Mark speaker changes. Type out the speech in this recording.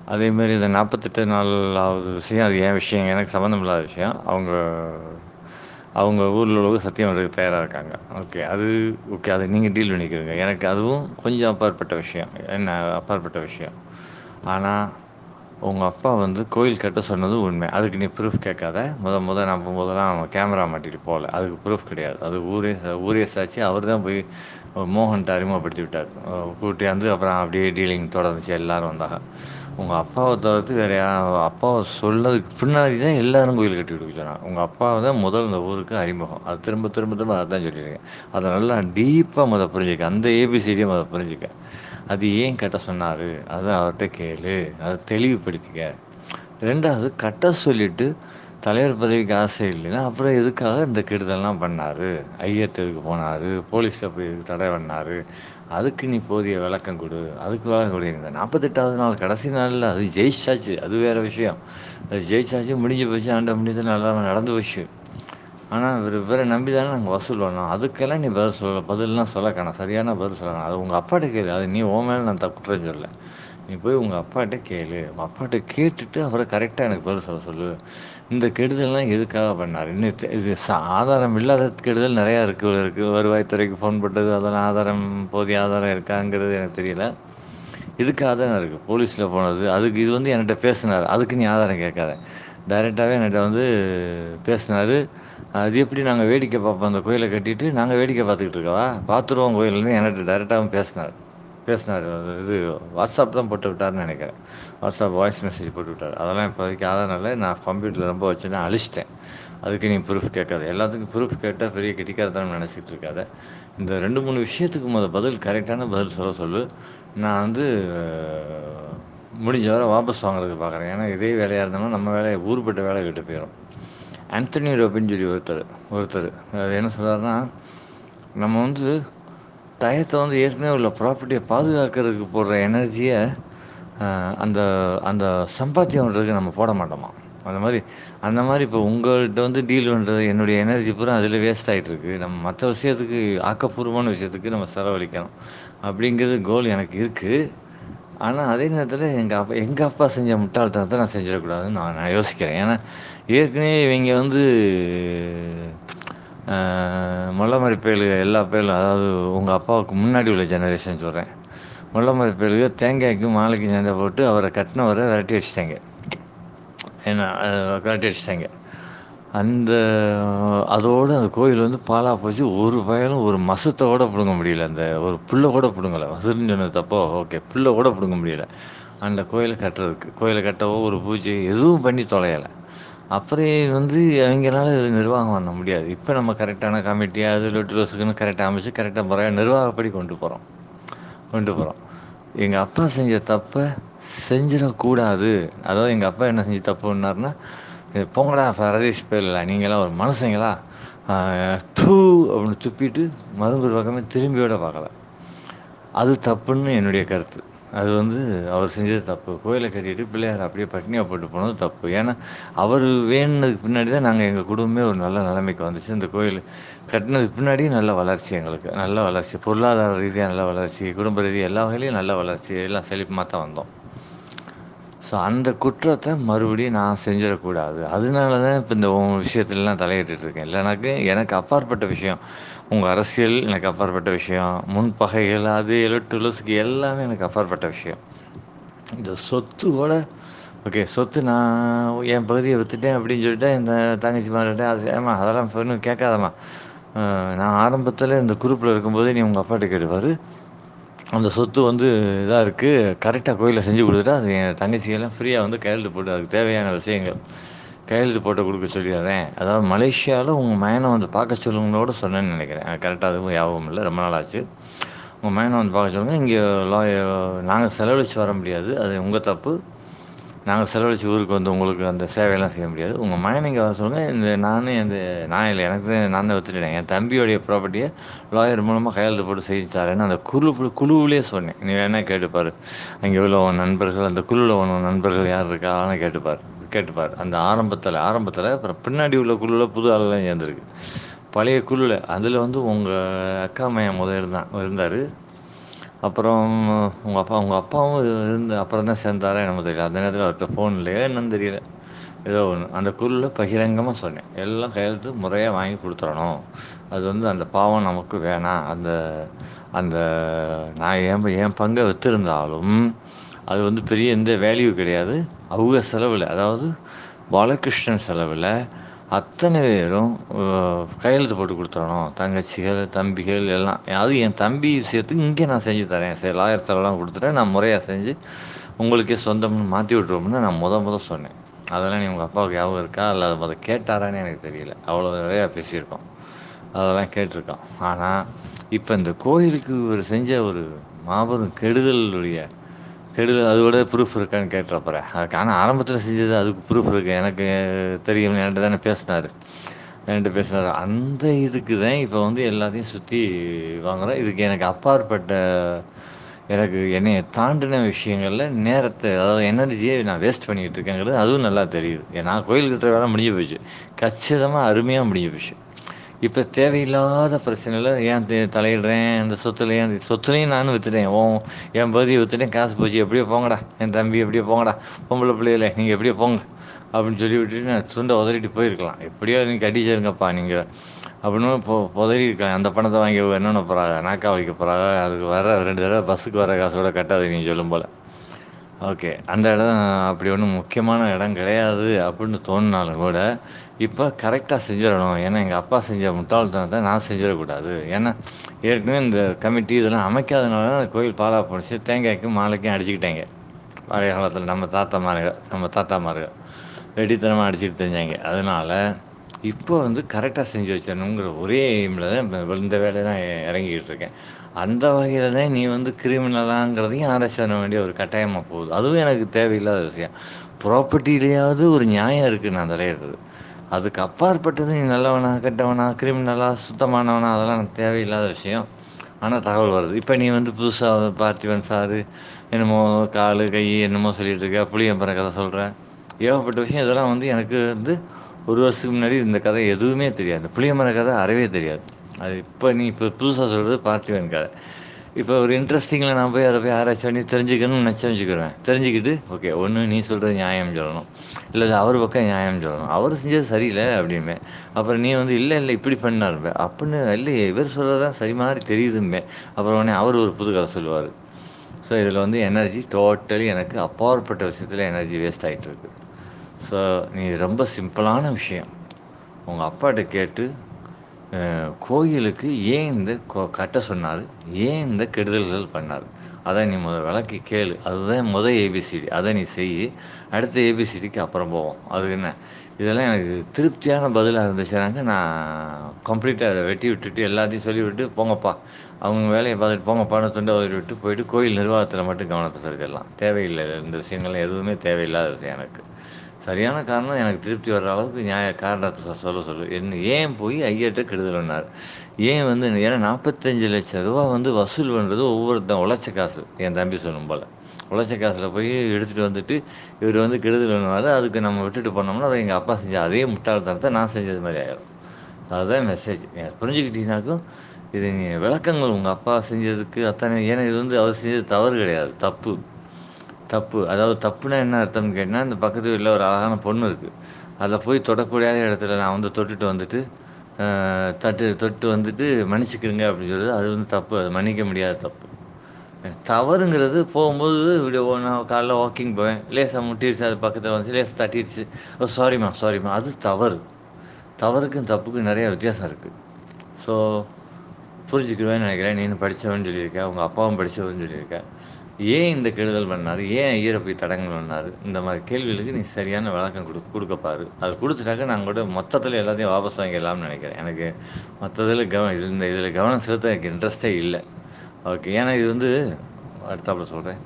Speaker 1: அதேமாரி இந்த நாற்பத்தெட்டு நாளாவது விஷயம் அது என் விஷயம் எனக்கு சம்மந்தம் இல்லாத விஷயம் அவங்க அவங்க ஊரில் உள்ளவங்க சத்தியம் பண்ணுறதுக்கு தயாராக இருக்காங்க ஓகே அது ஓகே அதை நீங்கள் டீல் பண்ணிக்கிறீங்க எனக்கு அதுவும் கொஞ்சம் அப்பாற்பட்ட விஷயம் என்ன அப்பாற்பட்ட விஷயம் ஆனால் உங்கள் அப்பா வந்து கோயில் கட்ட சொன்னது உண்மை அதுக்கு நீ ப்ரூஃப் கேட்காத முத முத நான் போகும்போதெல்லாம் அவன் கேமரா மாட்டிட்டு போகல அதுக்கு ப்ரூஃப் கிடையாது அது ஊரே ச- ஊரே சாட்சி அவர் தான் போய் மோகன்ட்ட அறிமுகப்படுத்தி விட்டார் கூட்டியாந்து அப்புறம் அப்படியே டீலிங் தொடர்ந்துச்சு எல்லாரும் வந்தாங்க உங்கள் அப்பாவை தவிர்த்து வேறு யா அப்பாவை சொல்லதுக்கு பின்னாடி தான் எல்லாரும் கோயில் கட்டி கொடுக்க சொன்னாங்க உங்கள் அப்பாவை தான் முதல் இந்த ஊருக்கு அறிமுகம் அது திரும்ப திரும்ப திரும்ப அதான் சொல்லியிருக்கேன் அதை நல்லா டீப்பாக முத புரிஞ்சுக்க அந்த ஏபிசிடியை முத புரிஞ்சுக்க அது ஏன் கட்ட சொன்னார் அதை அவர்கிட்ட கேளு அதை தெளிவுபடுத்திக்க ரெண்டாவது கட்ட சொல்லிட்டு தலைவர் பதவிக்கு ஆசை இல்லைன்னா அப்புறம் எதுக்காக இந்த கெடுதல்லாம் பண்ணார் ஐயத்துக்கு போனார் போலீஸில் போய் எதுக்கு தடை பண்ணார் அதுக்கு நீ போதிய விளக்கம் கொடு அதுக்கு விளக்கம் கொடு இந்த நாற்பத்தெட்டாவது நாள் கடைசி நாளில் அது ஜெயிச்சாச்சு அது வேறு விஷயம் அது ஜெயிச்சாச்சு முடிஞ்சு போச்சு ஆண்ட முடிஞ்சது நல்லா நடந்து போச்சு ஆனால் இவர் இவரை நம்பி தானே நாங்கள் வசூல் பண்ணோம் அதுக்கெல்லாம் நீ பதில் சொல்ல பதில்லாம் சொல்ல காணோம் சரியான பதில் சொல்லணும் அது உங்கள் அப்பாட்ட கேளு அது நீ உன் மேலே நான் தப்பு குற்றம் சொல்லல நீ போய் உங்கள் அப்பாட்ட கேளு உங்கள் அப்பாட்ட கேட்டுட்டு அவரை கரெக்டாக எனக்கு பதில் சொல்ல சொல்லு இந்த கெடுதல்லாம் எதுக்காக பண்ணார் இன்னும் தெ- இது ச- ஆதாரம் இல்லாத கெடுதல் நிறையா இருக்குது இருக்குது வருவாய்த்துறைக்கு ஃபோன் போட்டது அதெல்லாம் ஆதாரம் போதிய ஆதாரம் இருக்காங்கிறது எனக்கு தெரியல இதுக்கு ஆதாரம் இருக்குது போலீஸில் போனது அதுக்கு இது வந்து என்கிட்ட பேசினார் அதுக்கு நீ ஆதாரம் கேட்காத டைரெக்டாகவே என்கிட்ட வந்து பேசினார் அது எப்படி நாங்கள் வேடிக்கை பார்ப்போம் அந்த கோயிலை கட்டிட்டு நாங்கள் வேடிக்கை பார்த்துக்கிட்டு இருக்கவா பார்த்துருவோம் கோயில்னு என்கிட்ட டைரெக்டாகவும் பேசினார் பேசினார் அது இது வாட்ஸ்அப் தான் போட்டு விட்டாருன்னு நினைக்கிறேன் வாட்ஸ்அப் வாய்ஸ் மெசேஜ் போட்டு விட்டார் அதெல்லாம் இப்போதைக்கு ஆதாரம் இல்லை நான் கம்ப்யூட்டரில் ரொம்ப வச்சு நான் அழிச்சிட்டேன் அதுக்கு நீ ப்ரூஃப் கேட்காத எல்லாத்துக்கும் ப்ரூஃப் கேட்டால் பெரிய கெட்டிக்காரத்தனம் நினச்சிட்டு இருக்காத இந்த ரெண்டு மூணு விஷயத்துக்கு முத பதில் கரெக்டான பதில் சொல்ல சொல்லு நான் வந்து அஹ், முடிஞ்ச வரை வாபஸ் வாங்குறதுக்கு பார்க்குறேன் ஏன்னா இதே வேலையாக இருந்தோம்னா நம்ம வேலையை ஊர்பட்ட வேலை கிட்ட போயிடும் ஆந்தனி ரோபின்னு சொல்லி ஒருத்தர் ஒருத்தர் அது என்ன சொல்றாருன்னா நம்ம வந்து டயத்தை வந்து ஏற்கனவே உள்ள ப்ராப்பர்ட்டியை பாதுகாக்கிறதுக்கு போடுற எனர்ஜியை அந்த அந்த சம்பாத்தியம் பண்ணுறதுக்கு நம்ம போட மாட்டோமா அந்த மாதிரி அந்த மாதிரி இப்போ உங்கள்கிட்ட வந்து டீல் பண்ணுறது என்னுடைய எனர்ஜி பூரா அதில் வேஸ்ட் ஆகிட்டு இருக்கு நம்ம மற்ற விஷயத்துக்கு ஆக்கப்பூர்வமான விஷயத்துக்கு நம்ம செலவழிக்கணும் அப்படிங்கிறது கோல் எனக்கு இருக்குது ஆனால் அதே நேரத்தில் எங்கள் அப்பா எங்கள் அப்பா செஞ்ச முட்டாள்தனத்தை நான் செஞ்சிடக்கூடாதுன்னு நான் நான் யோசிக்கிறேன் ஏன்னா ஏற்கனவே இவங்க வந்து முள்ளமரி பயலுக எல்லா பயலும் அதாவது உங்கள் அப்பாவுக்கு முன்னாடி உள்ள ஜெனரேஷன் சொல்கிறேன் முள்ளமரி பயலுக தேங்காய்க்கு மாலைக்கு சண்டை போட்டு அவரை கட்டினவரை விரட்டி வச்சிட்டாங்க ஏன்னா அஹ், விரட்டி வச்சிட்டாங்க அந்த அதோடு அந்த கோயில் வந்து பாழா போச்சு ஒரு பயலும் ஒரு மசத்தை கூட பிடுங்க முடியல அந்த ஒரு புல்லை கூட பிடுங்கலை வசூல்னு சொன்னது தப்போ ஓகே புல்லை கூட பிடுங்க முடியல அந்த கோயிலை கட்டுறதுக்கு கோயிலை கட்டவோ ஒரு பூஜை எதுவும் பண்ணி தொலையலை அப்புறம் வந்து அவங்களால இது நிர்வாகம் பண்ண முடியாது இப்போ நம்ம கரெக்டான கமிட்டி அது லொட்டு ரோஸுக்குன்னு கரெக்டாக அமைச்சு கரெக்டாக முறையாக நிர்வாகப்படி கொண்டு போகிறோம் கொண்டு போகிறோம் எங்கள் அப்பா செஞ்ச தப்பை செஞ்சிடக்கூடாது அதாவது எங்கள் அப்பா என்ன செஞ்சு தப்புன்னாருன்னா "ஏ, போங்கடா பரதேஷ் பேர்ல நீங்களாம் ஒரு மனுஷங்களா ஆஹ், தூ அப்படின்னு துப்பிட்டு மருங்கூர் பக்கமே திரும்பி விட பார்க்கல அது தப்புன்னு என்னுடைய கருத்து அது வந்து அவர் செஞ்சது தப்பு கோயிலை கட்டிட்டு பிள்ளையார் அப்படியே பட்னியாக போட்டு போனது தப்பு ஏன்னா அவர் வேணுனதுக்கு பின்னாடி தான் நாங்கள் எங்கள் குடும்பமே ஒரு நல்ல நிலைமைக்கு வந்துச்சு இந்த கோயில் கட்டினதுக்கு பின்னாடி நல்ல வளர்ச்சி எங்களுக்கு நல்ல வளர்ச்சி பொருளாதார ரீதியாக நல்ல வளர்ச்சி குடும்ப ரீதியாக எல்லா வகையிலையும் நல்ல வளர்ச்சி எல்லாம் செழிப்புமாக தான் வந்தோம் ஸோ அந்த குற்றத்தை மறுபடியும் நான் செஞ்சிடக்கூடாது அதனால தான் இப்போ இந்த உன் விஷயத்துலலாம் தலையிட்டு இருக்கேன் இல்லைனாக்கு எனக்கு அப்பாற்பட்ட விஷயம் உங்கள் அரசியல் எனக்கு அப்பாற்பட்ட விஷயம் முன்பகைகள் அது எலட்டு லுசுக்கு எல்லாமே எனக்கு அப்பாற்பட்ட விஷயம் இந்த சொத்து கூட ஓகே சொத்து நான் என் பகுதியை விற்றுட்டேன் அப்படின்னு சொல்லிட்டு இந்த தங்கச்சி மாறிட்ட அது ஏமா அதெல்லாம் இன்னும் கேட்காதம்மா அஹ் நான் ஆரம்பத்தில் இந்த குரூப்பில் இருக்கும்போதே நீ உங்கள் அப்பாட்ட கேட்டுப்பாரு அந்த சொத்து வந்து இதாக இருக்குது கரெக்டாக கோயிலில் செஞ்சு கொடுத்துட்டா அது என் தங்கச்சியெல்லாம் ஃப்ரீயாக வந்து கையெழுத்து போட்டு அதுக்கு தேவையான விஷயங்கள் கையெழுத்து போட்டு கொடுக்க சொல்லிடுறேன் அதாவது மலேசியாவில் உங்கள் மயனை வந்து பார்க்க சொல்லுங்களோட சொன்னேன்னு நினைக்கிறேன் கரெக்டாக அதுவும் ஞாபகம் இல்லை ரொம்ப நாள் ஆச்சு உங்கள் மயனை வந்து பார்க்க சொல்லுங்கள் இங்கே லாயர் நாங்கள் செலவழித்து வர முடியாது அது உங்கள் தப்பு நாங்கள் செலவழிச்சு ஊருக்கு வந்து உங்களுக்கு அந்த சேவையெல்லாம் செய்ய முடியாது உங்கள் மகன் இங்கே வர சொல்லுங்கள் இந்த நானே இந்த நான் இல்லை எனக்கு தான் நான் தான் வித்துட்டேன் என் தம்பியோடைய ப்ராப்பர்ட்டியை லாயர் மூலமாக கையெழுத்து போட்டு செய்து தரேன்னு அந்த குழு குழுவிலே சொன்னேன் நீ வேணா கேட்டுப்பார் அங்கே உள்ள உன் நண்பர்கள் அந்த குழுவில் உன் நண்பர்கள் யார் இருக்கான்னு கேட்டுப்பார் கேட்டுப்பார் அந்த ஆரம்பத்தில் ஆரம்பத்தில் அப்புறம் பின்னாடி உள்ள குழுவில் புது ஆளெல்லாம் சேர்ந்துருக்கு பழைய குழுவில் அதில் வந்து உங்கள் அக்கா மையன் முதல் இருந்தான் இருந்தார் அப்புறம் உங்க அப்பா உங்க அப்பாவும் இருந்து அப்புறம் தான் சேர்ந்தாரா என்னமோ தெரியல அந்த நேரத்தில் அவர்கிட்ட ஃபோன் இல்லையா என்னன்னு தெரியல ஏதோ ஒன்று அந்த குழுல பகிரங்கமா சொன்னேன் எல்லாம் கையெழுத்து முறையா வாங்கி குடுத்துறணும் அது வந்து அந்த பாவம் நமக்கு வேணாம் அந்த அந்த நான் என் என் பங்கை வித்திருந்தாலும் அது வந்து பெரிய எந்த வேல்யூ கிடையாது அவங்க செலவில் அதாவது பாலகிருஷ்ணன் செலவில் அத்தனை பேரும் கையெழுத்து போட்டு கொடுத்துடணும் தங்கச்சிகள் தம்பிகள் எல்லாம் அதுவும் என் தம்பி விஷயத்துக்கு இங்கே நான் செஞ்சு தரேன் சரி லாயர் செலவெல்லாம் கொடுத்துட்டேன் நான் முறையாக செஞ்சு உங்களுக்கே சொந்தம்னு மாற்றி விட்ருவோம்னு நான் முத முத சொன்னேன் அதெல்லாம் நீ உங்கள் அப்பாவுக்கு ஞாபகம் இருக்கா இல்லை அதை முத கேட்டாரான்னு எனக்கு தெரியல அவ்வளோ நிறையா பேசியிருக்கோம் அதெல்லாம் கேட்டிருக்கோம் ஆனால் இப்போ இந்த கோயிலுக்கு இவர் செஞ்ச ஒரு மாபெரும் கெடுதலுடைய கெடுதல் அது விட ப்ரூஃப் இருக்கான்னு கேட்டுறப்பறேன் அதுக்கு ஆனால் ஆரம்பத்தில் செஞ்சது அதுக்கு ப்ரூஃப் இருக்கு எனக்கு தெரியும் என்கிட்ட தானே பேசினார் என்கிட்ட பேசினார் அந்த இதுக்கு தான் இப்போ வந்து எல்லாத்தையும் சுற்றி வாங்குறோம் இதுக்கு எனக்கு அப்பாற்பட்ட எனக்கு என்னைய தாண்டின விஷயங்களில் நேரத்தை அதாவது எனர்ஜியை நான் வேஸ்ட் பண்ணிக்கிட்டு இருக்கேங்கிறது அதுவும் நல்லா தெரியுது நான் கோயில் கட்டுற வேலை முடிஞ்சு போச்சு கச்சிதமாக அருமையாக முடிஞ்சு போச்சு இப்போ தேவையில்லாத பிரச்சனையில் ஏன் தே- தலையிடுறேன் இந்த சொத்துல ஏன் சொத்துலையும் நானும் விற்றுட்டேன் ஓ என் பகுதியை விற்றுட்டேன் காசு போச்சு எப்படியோ போங்கடா என் தம்பி எப்படியோ போங்கடா பொம்பளை பிள்ளைகள நீங்கள் எப்படியோ போங்க அப்படின்னு சொல்லி விட்டுட்டு நான் துண்டை உதறிட்டு போயிருக்கலாம் எப்படியோ நீங்கள் கட்டிச்சிருங்கப்பா நீங்கள் அப்படின்னு பொ உதறி இருக்கலாம் அந்த பணத்தை வாங்கி என்னென்ன போகிறாங்க நாக்கா வைக்க போகிறாங்க அதுக்கு வர ரெண்டு தடவை பஸ்ஸுக்கு வர காசோட கட்டாது நீங்கள் சொல்லும் போல் ஓகே அந்த இடம் அப்படி ஒன்றும் முக்கியமான இடம் கிடையாது அப்படின்னு தோணினாலும் கூட இப்போ கரெக்டாக செஞ்சிடணும் ஏன்னா எங்கள் அப்பா செஞ்ச முட்டாள்தனத்தை நான் செஞ்சிடக்கூடாது ஏன்னா ஏற்கனவே இந்த கமிட்டி இதெல்லாம் அமைக்காதனால தான் அந்த கோயில் பாலா போணுச்சு தேங்காய்க்கும் மாலைக்கும் அடிச்சுக்கிட்டாங்க பழைய காலத்தில் நம்ம தாத்தா மாருக நம்ம தாத்தா மாருக வெடித்தனமாக அடிச்சுட்டு தெரிஞ்சாங்க அதனால் இப்போ வந்து கரெக்டாக செஞ்சு வச்சிடணுங்கிற ஒரே எய்மில் தான் இப்ப இந்த வேலையை தான் இறங்கிக்கிட்டு இருக்கேன் அந்த வகையில் தான் நீ வந்து கிரிமினலாங்கிறதையும் ஆராய்ச்சி பண்ண வேண்டிய ஒரு கட்டாயமாக போகுது அதுவும் எனக்கு தேவையில்லாத விஷயம் ப்ராப்பர்ட்டிலேயாவது ஒரு நியாயம் இருக்குது நான் தலையிடுறது அதுக்கு அப்பாற்பட்டது நீ நல்லவனா கெட்டவனா கிரிமினலா சுத்தமானவனா அதெல்லாம் எனக்கு தேவையில்லாத விஷயம் ஆனால் தகவல் வருது இப்போ நீ வந்து புதுசாக பார்த்திபன் சாரு என்னமோ காலு கை என்னமோ சொல்லிட்டு இருக்க புளியம்பரம் கதை சொல்கிற ஏகப்பட்ட விஷயம் இதெல்லாம் வந்து எனக்கு வந்து ஒரு வருஷத்துக்கு முன்னாடி இந்த கதை எதுவுமே தெரியாது புளியமர கதை அறவே தெரியாது அது இப்போ நீ இப்போ புதுசாக சொல்கிறது பார்த்திபன் கதை இப்போ ஒரு இன்ட்ரெஸ்டிங்கில் நான் போய் அதை போய் ஆராய்ச்சி பண்ணி தெரிஞ்சுக்கணும்னு நினச்சி வச்சுக்கிறேன் தெரிஞ்சுக்கிட்டு ஓகே ஒன்று நீ சொல்கிறது நியாயம் சொல்லணும் இல்லை அவர் பக்கம் நியாயம் சொல்லணும் அவர் செஞ்சது சரியில்லை அப்படிம்பே அப்புறம் நீ வந்து இல்லை இல்லை இப்படி பண்ணாரும்பே அப்படின்னு இல்லையே இவர் சொல்கிறது தான் சரி மாதிரி தெரியுதும்பே அப்புறம் உடனே அவர் ஒரு புது கதை சொல்லுவார் ஸோ இதில் வந்து எனர்ஜி டோட்டலி எனக்கு அப்பாற்பட்ட விஷயத்தில் எனர்ஜி வேஸ்ட் ஆகிட்டு இருக்கு ஸோ நீ ரொம்ப சிம்பிளான விஷயம் உங்கள் அப்பாட்ட கேட்டு அஹ், கோயிலுக்கு ஏன் இந்த கொ- கட்ட சொன்னார் ஏன் இந்த கெடுதல்கள் பண்ணார் அதை நீ முத விளக்கி கேளு அதுதான் முத ஏபிசிடி அதை நீ செய் அடுத்த ஏபிசிடிக்கு அப்புறம் போவோம் அது என்ன இதெல்லாம் எனக்கு திருப்தியான பதிலாக இருந்துச்சுனாக்க நான் கம்ப்ளீட்டாக அதை வெட்டி விட்டுட்டு எல்லாத்தையும் சொல்லி விட்டு போங்கப்பா அவங்க வேலையை பார்த்துட்டு போங்கப்பான்னு துண்டை உதறி விட்டு போயிட்டு கோயில் நிர்வாகத்தில் மட்டும் கவனத்தை செலுத்திடலாம் தேவையில்லை இந்த விஷயங்கள்லாம் எதுவுமே தேவையில்லாத விஷயம் எனக்கு சரியான காரணம் எனக்கு திருப்தி வர்ற அளவுக்கு நியாய காரணத்தை சொ- சொல்ல சொல்லு என்ன ஏன் போய் ஐயர்கிட்ட கெடுதல் பண்ணார் ஏன் வந்து ஏன்னா நாற்பத்தஞ்சு லட்சம் ரூபா வந்து வசூல் பண்ணுறது ஒவ்வொருத்தன் உழைச்ச காசு என் தம்பி சொல்லும் போல் உழைச்ச காசில் போய் எடுத்துகிட்டு வந்துட்டு இவர் வந்து கெடுதல் பண்ணுவார் அதுக்கு நம்ம விட்டுட்டு போனோம்னா அதை எங்கள் அப்பா செஞ்ச அதே முட்டாள்தனத்தை நான் செஞ்சது மாதிரி ஆயிடும் அதுதான் மெசேஜ் புரிஞ்சுக்கிட்டீங்கன்னாக்கும் இது நீ விளக்கங்கள் உங்கள் அப்பா செஞ்சதுக்கு அத்தனை ஏன்னா இது வந்து அவர் செஞ்சது தவறு கிடையாது தப்பு தப்பு அதாவது தப்புனா என்ன அர்த்தம்னு கேட்டால் இந்த பக்கத்து வீட்டில் ஒரு அழகான பொண்ணு இருக்குது அதில் போய் தொடக்கூடாத இடத்துல நான் வந்து தொட்டுட்டு வந்துட்டு ஆஹ், தட்டு தொட்டு வந்துட்டு மன்னிச்சுக்கிறங்க அப்படின்னு சொல்றது அது வந்து தப்பு அது மன்னிக்க முடியாத தப்பு தவறுங்கிறது போகும்போது இப்படி ஓ- நான் காலைல வாக்கிங் போவேன் லேசாக முட்டிடுச்சு அது பக்கத்தில் வந்து லேசாக தட்டிடுச்சு ஓ சாரிம்மா சாரிம்மா அது தவறு தவறுக்கும் தப்புக்கும் நிறைய வித்தியாசம் இருக்குது ஸோ புரிஞ்சுக்குவேன்னு நினைக்கிறேன் நீனும் படித்தவன் சொல்லியிருக்க உங்கள் அப்பாவும் படித்தவன் சொல்லியிருக்க ஏன் இந்த கெடுதல் பண்ணார் ஏன் ஐயரை போய் தடங்கல் பண்ணார் இந்த மாதிரி கேள்விகளுக்கு நீ சரியான விளக்கம் கொடு கொடுக்கப்பாரு அது கொடுத்துட்டாக்க நான் கூட மொத்தத்தில் எல்லாத்தையும் வாபஸ் வாங்கிடலாம்னு நினைக்கிறேன் எனக்கு மொத்தத்தில் கவனம் இது இந்த இதில் கவனம் செலுத்த எனக்கு இன்ட்ரெஸ்டே இல்லை ஓகே ஏன்னா இது வந்து அடுத்தாப்புல சொல்கிறேன்